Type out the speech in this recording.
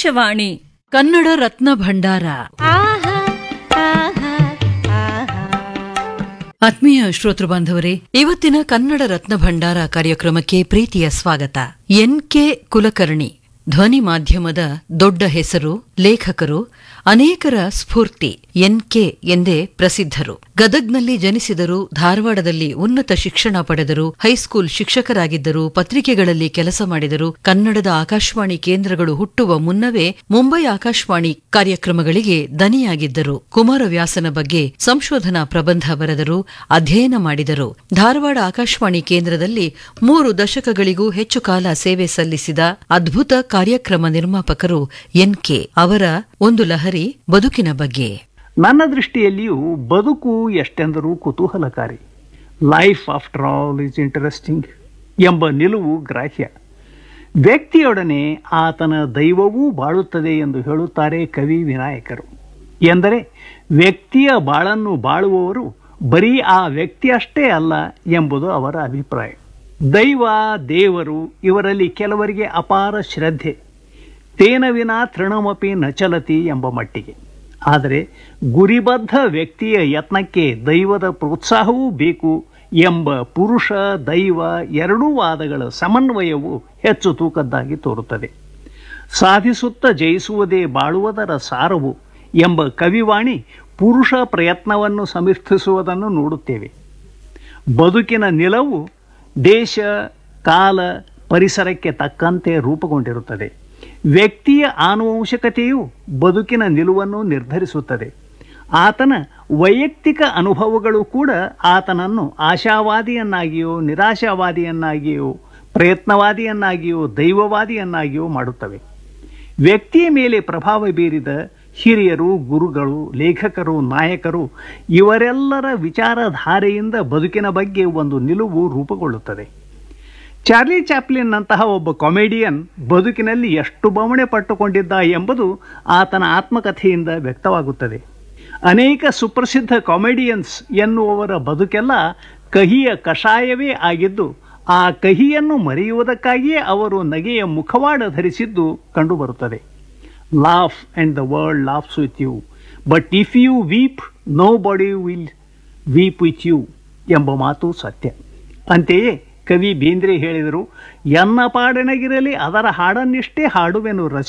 ಆಕಾಶವಾಣಿ ಕನ್ನಡ ರತ್ನ ಭಂಡಾರ ಆತ್ಮೀಯ ಶ್ರೋತೃ ಬಾಂಧವರೇ ಇವತ್ತಿನ ಕನ್ನಡ ರತ್ನ ಭಂಡಾರ ಕಾರ್ಯಕ್ರಮಕ್ಕೆ ಪ್ರೀತಿಯ ಸ್ವಾಗತ ಎನ್ ಕೆ ಕುಲಕರ್ಣಿ ಧ್ವನಿ ಮಾಧ್ಯಮದ ದೊಡ್ಡ ಹೆಸರು ಲೇಖಕರು ಅನೇಕರ ಸ್ಫೂರ್ತಿ ಎನ್ ಕೆ ಎಂದೇ ಪ್ರಸಿದ್ಧರು ಗದಗ್ನಲ್ಲಿ ಜನಿಸಿದರು ಧಾರವಾಡದಲ್ಲಿ ಉನ್ನತ ಶಿಕ್ಷಣ ಪಡೆದರು ಹೈಸ್ಕೂಲ್ ಶಿಕ್ಷಕರಾಗಿದ್ದರು ಪತ್ರಿಕೆಗಳಲ್ಲಿ ಕೆಲಸ ಮಾಡಿದರು ಕನ್ನಡದ ಆಕಾಶವಾಣಿ ಕೇಂದ್ರಗಳು ಹುಟ್ಟುವ ಮುನ್ನವೇ ಮುಂಬೈ ಆಕಾಶವಾಣಿ ಕಾರ್ಯಕ್ರಮಗಳಿಗೆ ದನಿಯಾಗಿದ್ದರು ಕುಮಾರವ್ಯಾಸನ ಬಗ್ಗೆ ಸಂಶೋಧನಾ ಪ್ರಬಂಧ ಬರೆದರು ಅಧ್ಯಯನ ಮಾಡಿದರು ಧಾರವಾಡ ಆಕಾಶವಾಣಿ ಕೇಂದ್ರದಲ್ಲಿ ಮೂರು ದಶಕಗಳಿಗೂ ಹೆಚ್ಚು ಕಾಲ ಸೇವೆ ಸಲ್ಲಿಸಿದ ಅದ್ಭುತ ಕಾರ್ಯಕ್ರಮ ನಿರ್ಮಾಪಕರು ಎನ್ ಕೆ ಅವರ ಒಂದು ಲಹರಿ ಬದುಕಿನ ಬಗ್ಗೆ ನನ್ನ ದೃಷ್ಟಿಯಲ್ಲಿಯೂ ಬದುಕು ಎಷ್ಟೆಂದರೂ ಕುತೂಹಲಕಾರಿ life after all is interesting ಎಂಬ ನಿಲುವು ಗ್ರಾಹ್ಯ ವ್ಯಕ್ತಿಯೊಡನೆ ಆತನ ದೈವವೂ ಬಾಳುತ್ತದೆ ಎಂದು ಹೇಳುತ್ತಾರೆ ಕವಿ ವಿನಾಯಕರು ಎಂದರೆ ವ್ಯಕ್ತಿಯ ಬಾಳನ್ನು ಬಾಳುವವರು ಬರೀ ಆ ವ್ಯಕ್ತಿಯಷ್ಟೇ ಅಲ್ಲ ಎಂಬುದು ಅವರ ಅಭಿಪ್ರಾಯ ದೈವ ದೇವರು ಇವರಲ್ಲಿ ಕೆಲವರಿಗೆ ಅಪಾರ ಶ್ರದ್ಧೆ ತೇನ ವಿನ ತೃಣಮಪಿ ನಚಲತಿ ಎಂಬ ಮಟ್ಟಿಗೆ ಆದರೆ ಗುರಿಬದ್ಧ ವ್ಯಕ್ತಿಯ ಯತ್ನಕ್ಕೆ ದೈವದ ಪ್ರೋತ್ಸಾಹವೂ ಬೇಕು ಎಂಬ ಪುರುಷ ದೈವ ಎರಡೂ ವಾದಗಳ ಸಮನ್ವಯವು ಹೆಚ್ಚು ತೂಕದ್ದಾಗಿ ತೋರುತ್ತದೆ ಸಾಧಿಸುತ್ತ ಜಯಿಸುವುದೇ ಬಾಳುವುದರ ಸಾರವು ಎಂಬ ಕವಿವಾಣಿ ಪುರುಷ ಪ್ರಯತ್ನವನ್ನು ಸಮರ್ಥಿಸುವುದನ್ನು ನೋಡುತ್ತೇವೆ ಬದುಕಿನ ನಿಲವು ದೇಶ ಕಾಲ ಪರಿಸರಕ್ಕೆ ತಕ್ಕಂತೆ ರೂಪುಗೊಂಡಿರುತ್ತದೆ ವ್ಯಕ್ತಿಯ ಆನುವಂಶಿಕತೆಯು ಬದುಕಿನ ನಿಲುವನ್ನು ನಿರ್ಧರಿಸುತ್ತದೆ ಆತನ ವೈಯಕ್ತಿಕ ಅನುಭವಗಳು ಕೂಡ ಆತನನ್ನು ಆಶಾವಾದಿಯನ್ನಾಗಿಯೋ ನಿರಾಶಾವಾದಿಯನ್ನಾಗಿಯೋ ಪ್ರಯತ್ನವಾದಿಯನ್ನಾಗಿಯೋ ದೈವವಾದಿಯನ್ನಾಗಿಯೋ ಮಾಡುತ್ತವೆ ವ್ಯಕ್ತಿಯ ಮೇಲೆ ಪ್ರಭಾವ ಬೀರಿದ ಹಿರಿಯರು ಗುರುಗಳು ಲೇಖಕರು ನಾಯಕರು ಇವರೆಲ್ಲರ ವಿಚಾರಧಾರೆಯಿಂದ ಬದುಕಿನ ಬಗ್ಗೆ ಒಂದು ನಿಲುವು ರೂಪುಗೊಳ್ಳುತ್ತದೆ ಚಾರ್ಲಿ ಚಾಪ್ಲಿನ್ನಂತಹ ಒಬ್ಬ ಕಾಮಿಡಿಯನ್ ಬದುಕಿನಲ್ಲಿ ಎಷ್ಟು ಬವಣೆ ಪಟ್ಟುಕೊಂಡಿದ್ದ ಎಂಬುದು ಆತನ ಆತ್ಮಕಥೆಯಿಂದ ವ್ಯಕ್ತವಾಗುತ್ತದೆ ಅನೇಕ ಸುಪ್ರಸಿದ್ಧ ಕಾಮಿಡಿಯನ್ಸ್ ಎನ್ನುವವರ ಬದುಕೆಲ್ಲ ಕಹಿಯ ಕಷಾಯವೇ ಆಗಿದ್ದು ಆ ಕಹಿಯನ್ನು ಮರೆಯುವುದಕ್ಕಾಗಿಯೇ ಅವರು ನಗೆಯ ಮುಖವಾಡ ಧರಿಸಿದ್ದು ಕಂಡುಬರುತ್ತದೆ laugh and the world laughs with you but if you weep nobody will weep with you ಎಂಬ ಮಾತು ಸತ್ಯ ಅಂತೆಯೇ ಕವಿ ಬೇಂದ್ರೆ ಹೇಳಿದರು ಎನ್ನ ಪಾಡನಗಿರಲಿ ಅದರ ಹಾಡನ್ನಿಷ್ಟೇ ಹಾಡುವೆನು ರಚ